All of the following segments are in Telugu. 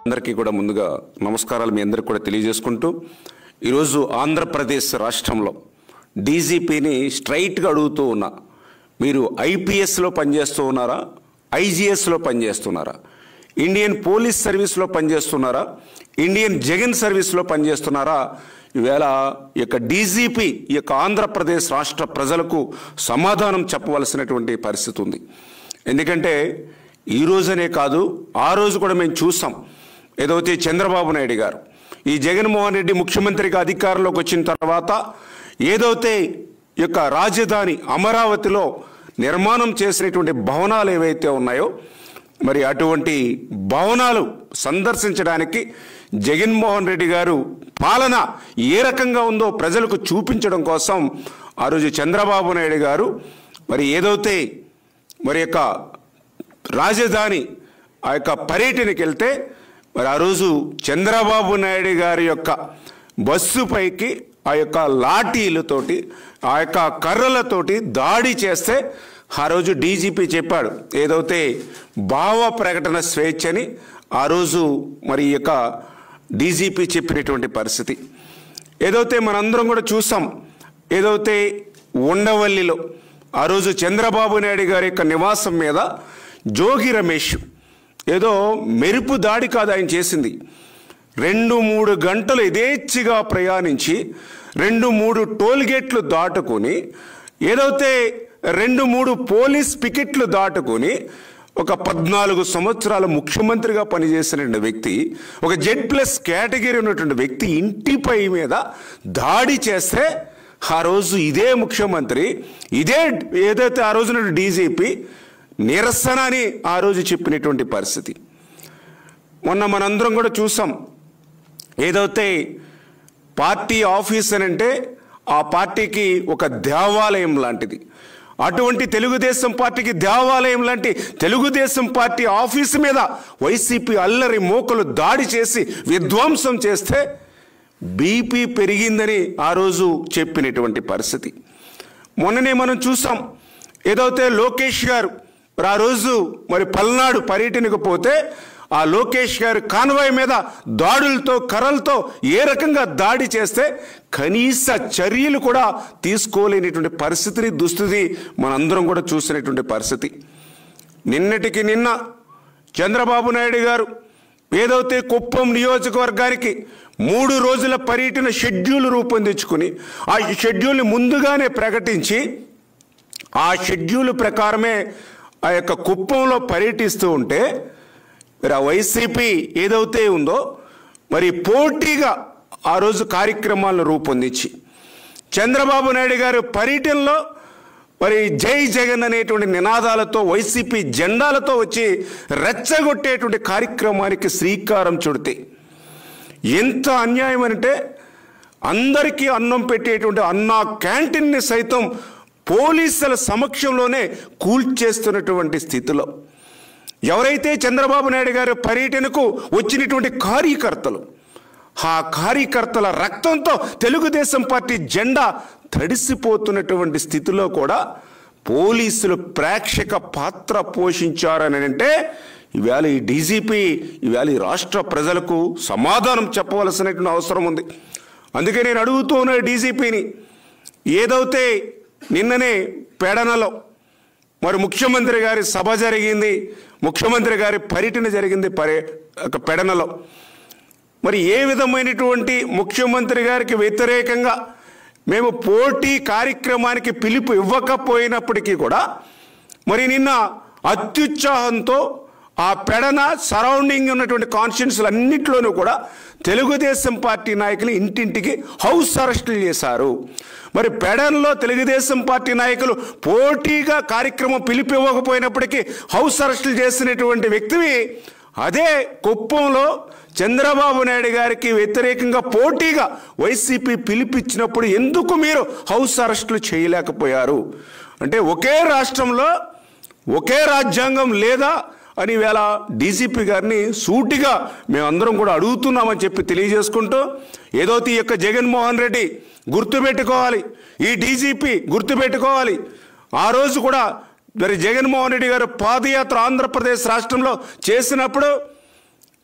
అందరికీ కూడా ముందుగా నమస్కారాలు మీ అందరికి కూడా తెలియజేసుకుంటూ ఈరోజు ఆంధ్రప్రదేశ్ రాష్ట్రంలో డీజీపీని స్ట్రైట్గా అడుగుతూ ఉన్నా మీరు ఐపీఎస్లో పనిచేస్తూ ఉన్నారా ఐజీఎస్లో పనిచేస్తున్నారా ఇండియన్ పోలీస్ సర్వీస్లో పనిచేస్తున్నారా ఇండియన్ జగన్ సర్వీస్లో పనిచేస్తున్నారా ఈవేళ ఈ యొక్క డీజీపీ ఈ యొక్క ఆంధ్రప్రదేశ్ రాష్ట్ర ప్రజలకు సమాధానం చెప్పవలసినటువంటి పరిస్థితి ఉంది ఎందుకంటే ఈ రోజనే కాదు ఆ రోజు కూడా మేము చూసాం ఏదైతే చంద్రబాబు నాయుడు గారు ఈ జగన్మోహన్ రెడ్డి ముఖ్యమంత్రిగా అధికారంలోకి వచ్చిన తర్వాత ఏదైతే ఈ యొక్క రాజధాని అమరావతిలో నిర్మాణం చేసినటువంటి భవనాలు ఏవైతే ఉన్నాయో మరి అటువంటి భవనాలు సందర్శించడానికి జగన్మోహన్ రెడ్డి గారు పాలన ఏ రకంగా ఉందో ప్రజలకు చూపించడం కోసం ఆ రోజు చంద్రబాబు నాయుడు గారు మరి ఏదైతే మరి యొక్క రాజధాని ఆ యొక్క పర్యటనకి వెళ్తే మరి ఆ రోజు చంద్రబాబు నాయుడు గారి యొక్క బస్సు పైకి ఆ యొక్క లాఠీలతోటి ఆ యొక్క కర్రలతోటి దాడి చేస్తే ఆ రోజు డీజీపీ చెప్పాడు ఏదైతే భావ ప్రకటన స్వేచ్ఛని ఆ రోజు మరి ఈ యొక్క డీజీపీ చెప్పినటువంటి పరిస్థితి ఏదైతే మనందరం కూడా చూసాం ఏదైతే ఉండవల్లిలో ఆ రోజు చంద్రబాబు నాయుడు గారి యొక్క నివాసం మీద జోగి రమేష్ ఏదో మెరుపు దాడి కాదు ఆయన చేసింది రెండు మూడు గంటలు యథేచ్ఛగా ప్రయాణించి రెండు మూడు టోల్ గేట్లు దాటుకొని ఏదైతే రెండు మూడు పోలీస్ పికెట్లు దాటుకొని ఒక పద్నాలుగు సంవత్సరాలు ముఖ్యమంత్రిగా పనిచేసిన వ్యక్తి ఒక జెడ్ ప్లస్ కేటగిరీ ఉన్నటువంటి వ్యక్తి ఇంటిపై మీద దాడి చేస్తే ఆ రోజు ఇదే ముఖ్యమంత్రి ఇదే ఏదైతే ఆ రోజున డీజీపీ నిరసన అని ఆ రోజు చెప్పినటువంటి పరిస్థితి మొన్న మనందరం కూడా చూసాం ఏదైతే పార్టీ ఆఫీస్ అని అంటే ఆ పార్టీకి ఒక దేవాలయం లాంటిది అటువంటి తెలుగుదేశం పార్టీకి దేవాలయం లాంటి తెలుగుదేశం పార్టీ ఆఫీసు మీద వైసీపీ అల్లరి మోకలు దాడి చేసి విధ్వంసం చేస్తే బీపీ పెరిగిందని ఆ రోజు చెప్పినటువంటి పరిస్థితి మొన్ననే మనం చూసాం ఏదైతే లోకేష్ గారు మరి ఆ రోజు మరి పల్నాడు పర్యటనకు పోతే ఆ లోకేష్ గారు కాన్వాయ్ మీద దాడులతో కర్రలతో ఏ రకంగా దాడి చేస్తే కనీస చర్యలు కూడా తీసుకోలేనిటువంటి పరిస్థితిని దుస్థితి మనందరం కూడా చూసినటువంటి పరిస్థితి నిన్నటికి నిన్న చంద్రబాబు నాయుడు గారు ఏదైతే కుప్పం నియోజకవర్గానికి మూడు రోజుల పర్యటన షెడ్యూల్ రూపొందించుకుని ఆ షెడ్యూల్ని ముందుగానే ప్రకటించి ఆ షెడ్యూల్ ప్రకారమే ఆ యొక్క కుప్పంలో పర్యటిస్తూ ఉంటే మరి ఆ వైసీపీ ఏదైతే ఉందో మరి పోటీగా ఆ రోజు కార్యక్రమాలను రూపొందించి చంద్రబాబు నాయుడు గారు పర్యటనలో మరి జై జగన్ అనేటువంటి నినాదాలతో వైసీపీ జెండాలతో వచ్చి రెచ్చగొట్టేటువంటి కార్యక్రమానికి శ్రీకారం చుడితే ఎంత అన్యాయం అంటే అందరికీ అన్నం పెట్టేటువంటి అన్నా క్యాంటీన్ని సైతం పోలీసుల సమక్షంలోనే కూల్చేస్తున్నటువంటి స్థితిలో ఎవరైతే చంద్రబాబు నాయుడు గారి పర్యటనకు వచ్చినటువంటి కార్యకర్తలు ఆ కార్యకర్తల రక్తంతో తెలుగుదేశం పార్టీ జెండా తడిసిపోతున్నటువంటి స్థితిలో కూడా పోలీసులు ప్రేక్షక పాత్ర పోషించారని అంటే ఈవేళ ఈ డీజీపీ ఈవేళ ఈ రాష్ట్ర ప్రజలకు సమాధానం చెప్పవలసినటువంటి అవసరం ఉంది అందుకే నేను అడుగుతూ ఉన్న డీజీపీని ఏదైతే నిన్ననే పెడనలో మరి ముఖ్యమంత్రి గారి సభ జరిగింది ముఖ్యమంత్రి గారి పర్యటన జరిగింది పర్య ఒక పెడనలో మరి ఏ విధమైనటువంటి ముఖ్యమంత్రి గారికి వ్యతిరేకంగా మేము పోటీ కార్యక్రమానికి పిలుపు ఇవ్వకపోయినప్పటికీ కూడా మరి నిన్న అత్యుత్సాహంతో ఆ పెడన సరౌండింగ్ ఉన్నటువంటి కాన్స్టిట్యూన్సీలు అన్నింటిలోనూ కూడా తెలుగుదేశం పార్టీ నాయకులు ఇంటింటికి హౌస్ అరెస్టులు చేశారు మరి పెడన్లో తెలుగుదేశం పార్టీ నాయకులు పోటీగా కార్యక్రమం పిలిపివ్వకపోయినప్పటికీ హౌస్ అరెస్టులు చేసినటువంటి వ్యక్తివి అదే కుప్పంలో చంద్రబాబు నాయుడు గారికి వ్యతిరేకంగా పోటీగా వైసీపీ పిలిపించినప్పుడు ఎందుకు మీరు హౌస్ అరెస్టులు చేయలేకపోయారు అంటే ఒకే రాష్ట్రంలో ఒకే రాజ్యాంగం లేదా అని వేళ డీజీపీ గారిని సూటిగా మేమందరం కూడా అడుగుతున్నామని చెప్పి తెలియజేసుకుంటూ ఏదైతే ఈ యొక్క జగన్మోహన్ రెడ్డి గుర్తుపెట్టుకోవాలి ఈ డీజీపీ గుర్తుపెట్టుకోవాలి ఆ రోజు కూడా మరి జగన్మోహన్ రెడ్డి గారు పాదయాత్ర ఆంధ్రప్రదేశ్ రాష్ట్రంలో చేసినప్పుడు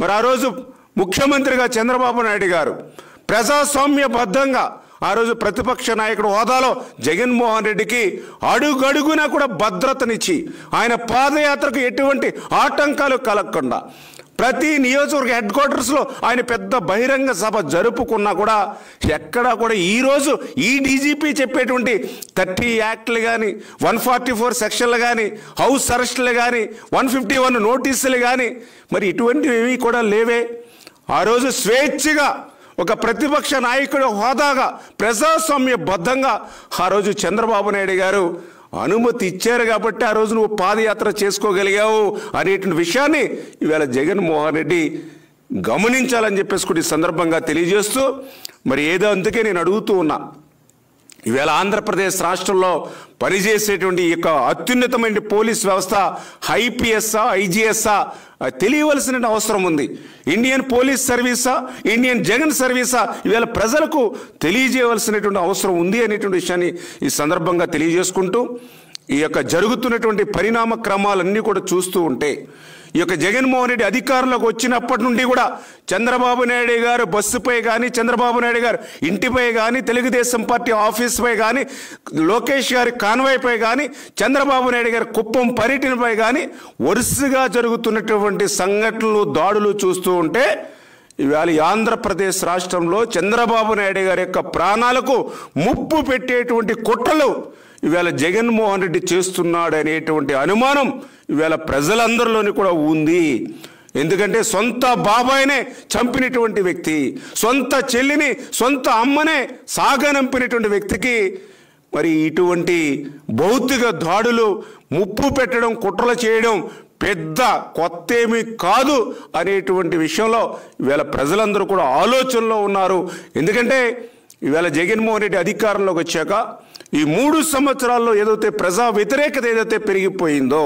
మరి ఆ రోజు ముఖ్యమంత్రిగా చంద్రబాబు నాయుడు గారు ప్రజాస్వామ్యబద్ధంగా ఆ రోజు ప్రతిపక్ష నాయకుడు హోదాలో జగన్మోహన్ రెడ్డికి అడుగడుగునా కూడా భద్రతనిచ్చి ఆయన పాదయాత్రకు ఎటువంటి ఆటంకాలు కలగకుండా ప్రతి నియోజకవర్గ హెడ్ క్వార్టర్స్లో ఆయన పెద్ద బహిరంగ సభ జరుపుకున్నా కూడా ఎక్కడా కూడా ఈరోజు ఈ డీజీపీ చెప్పేటువంటి థర్టీ యాక్ట్లు కానీ వన్ ఫార్టీ ఫోర్ సెక్షన్లు కానీ హౌస్ అరెస్టులు కానీ వన్ ఫిఫ్టీ వన్ నోటీసులు కానీ మరి ఇటువంటివి కూడా లేవే ఆ రోజు స్వేచ్ఛగా ఒక ప్రతిపక్ష నాయకుడు హోదాగా ప్రజాస్వామ్యబద్ధంగా ఆ రోజు చంద్రబాబు నాయుడు గారు అనుమతి ఇచ్చారు కాబట్టి ఆ రోజు నువ్వు పాదయాత్ర చేసుకోగలిగావు అనేటువంటి విషయాన్ని ఈవేళ జగన్మోహన్ రెడ్డి గమనించాలని చెప్పేసి కూడా ఈ సందర్భంగా తెలియజేస్తూ మరి ఏదో అందుకే నేను అడుగుతూ ఉన్నా ఈవేళ ఆంధ్రప్రదేశ్ రాష్ట్రంలో పనిచేసేటువంటి ఈ యొక్క అత్యున్నతమైన పోలీస్ వ్యవస్థ ఐపీఎస్ఆ ఐజీఎస్ఆ తెలియవలసిన అవసరం ఉంది ఇండియన్ పోలీస్ సర్వీసా ఇండియన్ జగన్ సర్వీసా ఈవేళ ప్రజలకు తెలియజేయవలసినటువంటి అవసరం ఉంది అనేటువంటి విషయాన్ని ఈ సందర్భంగా తెలియజేసుకుంటూ ఈ యొక్క జరుగుతున్నటువంటి పరిణామ క్రమాలన్నీ కూడా చూస్తూ ఉంటే ఈ యొక్క జగన్మోహన్ రెడ్డి అధికారంలోకి వచ్చినప్పటి నుండి కూడా చంద్రబాబు నాయుడు గారు బస్సుపై కానీ చంద్రబాబు నాయుడు గారు ఇంటిపై కానీ తెలుగుదేశం పార్టీ ఆఫీస్పై కానీ లోకేష్ గారి కాన్వాయ్పై కానీ చంద్రబాబు నాయుడు గారి కుప్పం పర్యటనపై కానీ వరుసగా జరుగుతున్నటువంటి సంఘటనలు దాడులు చూస్తూ ఉంటే ఇవాళ ఈ ఆంధ్రప్రదేశ్ రాష్ట్రంలో చంద్రబాబు నాయుడు గారి యొక్క ప్రాణాలకు ముప్పు పెట్టేటువంటి కుట్రలు ఇవాళ జగన్మోహన్ రెడ్డి చేస్తున్నాడు అనేటువంటి అనుమానం ఇవాళ ప్రజలందరిలోని కూడా ఉంది ఎందుకంటే సొంత బాబాయినే చంపినటువంటి వ్యక్తి సొంత చెల్లిని సొంత అమ్మనే సాగనంపినటువంటి వ్యక్తికి మరి ఇటువంటి భౌతిక దాడులు ముప్పు పెట్టడం కుట్రలు చేయడం పెద్ద కొత్త ఏమీ కాదు అనేటువంటి విషయంలో ఇవాళ ప్రజలందరూ కూడా ఆలోచనలో ఉన్నారు ఎందుకంటే ఇవాళ జగన్మోహన్ రెడ్డి అధికారంలోకి వచ్చాక ఈ మూడు సంవత్సరాల్లో ఏదైతే ప్రజా వ్యతిరేకత ఏదైతే పెరిగిపోయిందో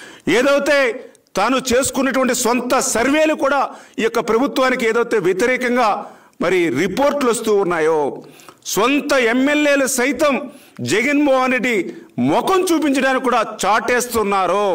ఏదైతే తాను చేసుకున్నటువంటి సొంత సర్వేలు కూడా ఈ యొక్క ప్రభుత్వానికి ఏదైతే వ్యతిరేకంగా మరి రిపోర్ట్లు వస్తూ ఉన్నాయో సొంత ఎమ్మెల్యేలు సైతం జగన్మోహన్ రెడ్డి ముఖం చూపించడానికి కూడా చాటేస్తున్నారో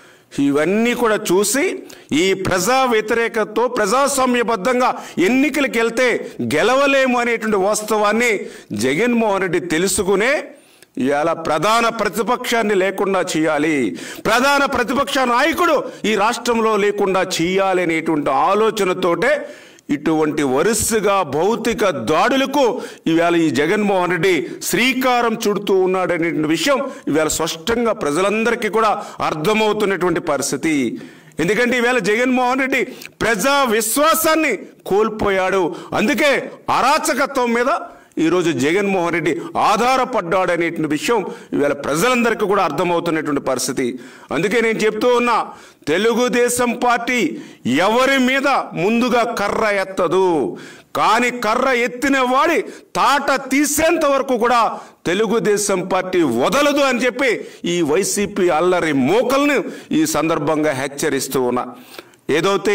ఇవన్నీ కూడా చూసి ఈ ప్రజా వ్యతిరేకతతో ప్రజాస్వామ్యబద్ధంగా ఎన్నికలకు వెళ్తే గెలవలేము అనేటువంటి వాస్తవాన్ని జగన్మోహన్ రెడ్డి తెలుసుకునే ఇవాళ ప్రధాన ప్రతిపక్షాన్ని లేకుండా చేయాలి ప్రధాన ప్రతిపక్ష నాయకుడు ఈ రాష్ట్రంలో లేకుండా చేయాలి అనేటువంటి ఆలోచనతోటే ఇటువంటి వరుసగా భౌతిక దాడులకు ఇవాళ ఈ జగన్మోహన్ రెడ్డి శ్రీకారం చుడుతూ ఉన్నాడనే విషయం ఇవాళ స్పష్టంగా ప్రజలందరికీ కూడా అర్థమవుతున్నటువంటి పరిస్థితి ఎందుకంటే ఈవేళ జగన్మోహన్ రెడ్డి ప్రజా విశ్వాసాన్ని కోల్పోయాడు అందుకే అరాచకత్వం మీద ఈరోజు జగన్మోహన్ రెడ్డి ఆధారపడ్డాడు అనేటువంటి విషయం ఇవాళ ప్రజలందరికీ కూడా అర్థమవుతున్నటువంటి పరిస్థితి అందుకే నేను చెప్తూ ఉన్నా తెలుగుదేశం పార్టీ ఎవరి మీద ముందుగా కర్ర ఎత్తదు కానీ కర్ర ఎత్తిన వాడి తాట తీసేంత వరకు కూడా తెలుగుదేశం పార్టీ వదలదు అని చెప్పి ఈ వైసీపీ అల్లరి మోకల్ని ఈ సందర్భంగా హెచ్చరిస్తూ ఉన్నా ఏదైతే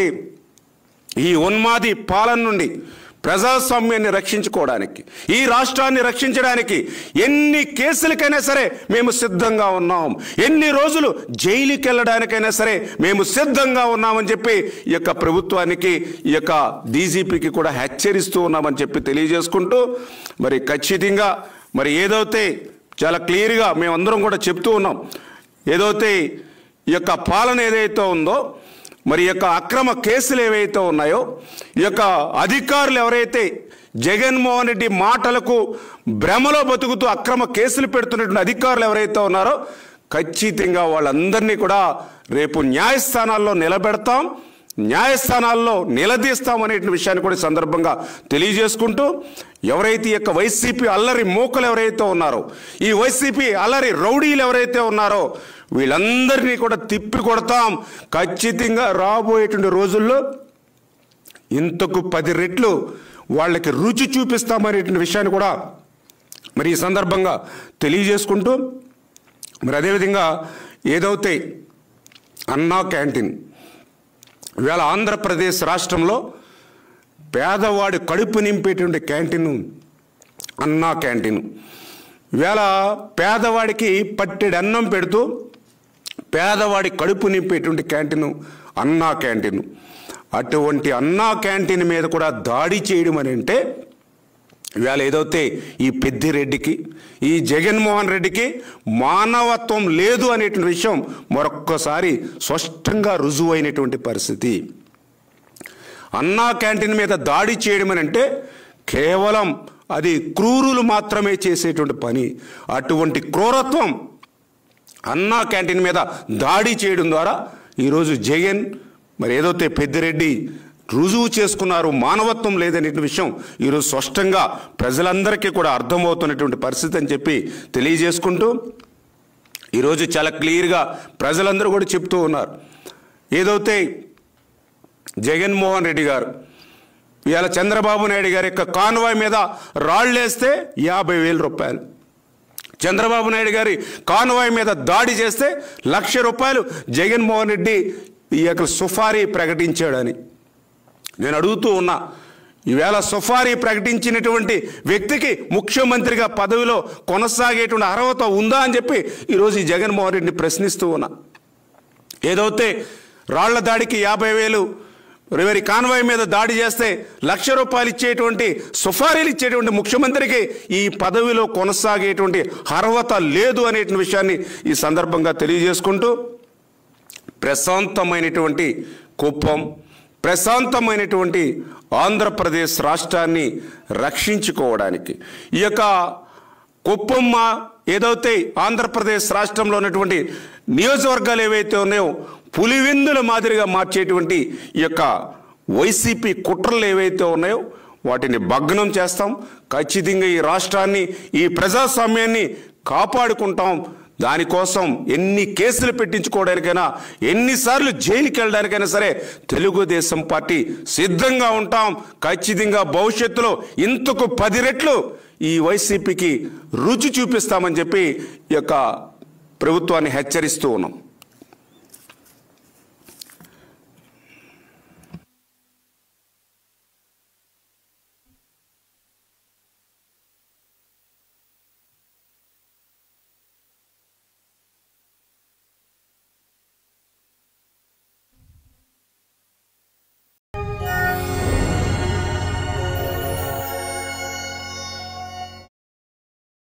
ఈ ఉన్మాది పాలన నుండి ప్రజాస్వామ్యాన్ని రక్షించుకోవడానికి ఈ రాష్ట్రాన్ని రక్షించడానికి ఎన్ని కేసులకైనా సరే మేము సిద్ధంగా ఉన్నాం ఎన్ని రోజులు జైలుకి వెళ్ళడానికైనా సరే మేము సిద్ధంగా ఉన్నామని చెప్పి ఈ యొక్క ప్రభుత్వానికి ఈ యొక్క డీజీపీకి కూడా హెచ్చరిస్తూ ఉన్నామని చెప్పి తెలియజేసుకుంటూ మరి ఖచ్చితంగా మరి ఏదైతే చాలా క్లియర్గా మేమందరం కూడా చెప్తూ ఉన్నాం ఏదైతే ఈ యొక్క పాలన ఏదైతే ఉందో మరి ఈ యొక్క అక్రమ కేసులు ఏవైతే ఉన్నాయో ఈ యొక్క అధికారులు ఎవరైతే జగన్మోహన్ రెడ్డి మాటలకు భ్రమలో బతుకుతూ అక్రమ కేసులు పెడుతున్నటువంటి అధికారులు ఎవరైతే ఉన్నారో ఖచ్చితంగా వాళ్ళందరినీ కూడా రేపు న్యాయస్థానాల్లో నిలబెడతాం న్యాయస్థానాల్లో నిలదీస్తాం అనేటువంటి విషయాన్ని కూడా ఈ సందర్భంగా తెలియజేసుకుంటూ ఎవరైతే ఈ యొక్క వైసీపీ అల్లరి మూకలు ఎవరైతే ఉన్నారో ఈ వైసీపీ అల్లరి రౌడీలు ఎవరైతే ఉన్నారో వీళ్ళందరినీ కూడా తిప్పి కొడతాం ఖచ్చితంగా రాబోయేటువంటి రోజుల్లో ఇంతకు పది రెట్లు వాళ్ళకి రుచి చూపిస్తామనేటువంటి విషయాన్ని కూడా మరి ఈ సందర్భంగా తెలియజేసుకుంటూ మరి అదేవిధంగా ఏదైతే అన్నా క్యాంటీన్ ఇవాళ ఆంధ్రప్రదేశ్ రాష్ట్రంలో పేదవాడి కడుపు నింపేటువంటి క్యాంటీన్ అన్నా క్యాంటీన్ ఇవాళ పేదవాడికి పట్టెడు అన్నం పెడుతూ పేదవాడి కడుపు నింపేటువంటి క్యాంటీన్ అన్నా క్యాంటీన్ అటువంటి అన్నా క్యాంటీన్ మీద కూడా దాడి చేయడం అని అంటే ఇవాళ ఏదైతే ఈ పెద్దిరెడ్డికి ఈ జగన్మోహన్ రెడ్డికి మానవత్వం లేదు అనేటువంటి విషయం మరొక్కసారి స్పష్టంగా రుజువు అయినటువంటి పరిస్థితి అన్నా క్యాంటీన్ మీద దాడి చేయడం అని అంటే కేవలం అది క్రూరులు మాత్రమే చేసేటువంటి పని అటువంటి క్రూరత్వం అన్నా క్యాంటీన్ మీద దాడి చేయడం ద్వారా ఈరోజు జగన్ మరి ఏదైతే పెద్దిరెడ్డి రుజువు చేసుకున్నారు మానవత్వం లేదనే విషయం ఈరోజు స్పష్టంగా ప్రజలందరికీ కూడా అర్థమవుతున్నటువంటి పరిస్థితి అని చెప్పి తెలియజేసుకుంటూ ఈరోజు చాలా క్లియర్గా ప్రజలందరూ కూడా చెప్తూ ఉన్నారు ఏదైతే జగన్మోహన్ రెడ్డి గారు ఇవాళ చంద్రబాబు నాయుడు గారి యొక్క కాన్వాయ్ మీద రాళ్ళేస్తే యాభై వేల రూపాయలు చంద్రబాబు నాయుడు గారి కాన్వాయ్ మీద దాడి చేస్తే లక్ష రూపాయలు జగన్మోహన్ రెడ్డి ఈ యొక్క సుఫారీ ప్రకటించాడని నేను అడుగుతూ ఉన్నా ఈవేళ సుఫారీ ప్రకటించినటువంటి వ్యక్తికి ముఖ్యమంత్రిగా పదవిలో కొనసాగేటువంటి అర్హత ఉందా అని చెప్పి ఈరోజు ఈ జగన్మోహన్ రెడ్డిని ప్రశ్నిస్తూ ఉన్నా ఏదైతే రాళ్ల దాడికి యాభై వేలు రివరి కాన్వాయ్ మీద దాడి చేస్తే లక్ష రూపాయలు ఇచ్చేటువంటి సుఫారీలు ఇచ్చేటువంటి ముఖ్యమంత్రికి ఈ పదవిలో కొనసాగేటువంటి అర్హత లేదు అనేటువంటి విషయాన్ని ఈ సందర్భంగా తెలియజేసుకుంటూ ప్రశాంతమైనటువంటి కుప్పం ప్రశాంతమైనటువంటి ఆంధ్రప్రదేశ్ రాష్ట్రాన్ని రక్షించుకోవడానికి ఈ యొక్క కుప్పమ్మ ఏదైతే ఆంధ్రప్రదేశ్ రాష్ట్రంలో ఉన్నటువంటి నియోజకవర్గాలు ఏవైతే ఉన్నాయో పులివెందుల మాదిరిగా మార్చేటువంటి ఈ యొక్క వైసీపీ కుట్రలు ఏవైతే ఉన్నాయో వాటిని భగ్నం చేస్తాం ఖచ్చితంగా ఈ రాష్ట్రాన్ని ఈ ప్రజాస్వామ్యాన్ని కాపాడుకుంటాం దానికోసం ఎన్ని కేసులు పెట్టించుకోవడానికైనా ఎన్నిసార్లు జైలుకి వెళ్ళడానికైనా సరే తెలుగుదేశం పార్టీ సిద్ధంగా ఉంటాం ఖచ్చితంగా భవిష్యత్తులో ఇంతకు పది రెట్లు ఈ వైసీపీకి రుచి చూపిస్తామని చెప్పి ఈ యొక్క ప్రభుత్వాన్ని హెచ్చరిస్తూ ఉన్నాం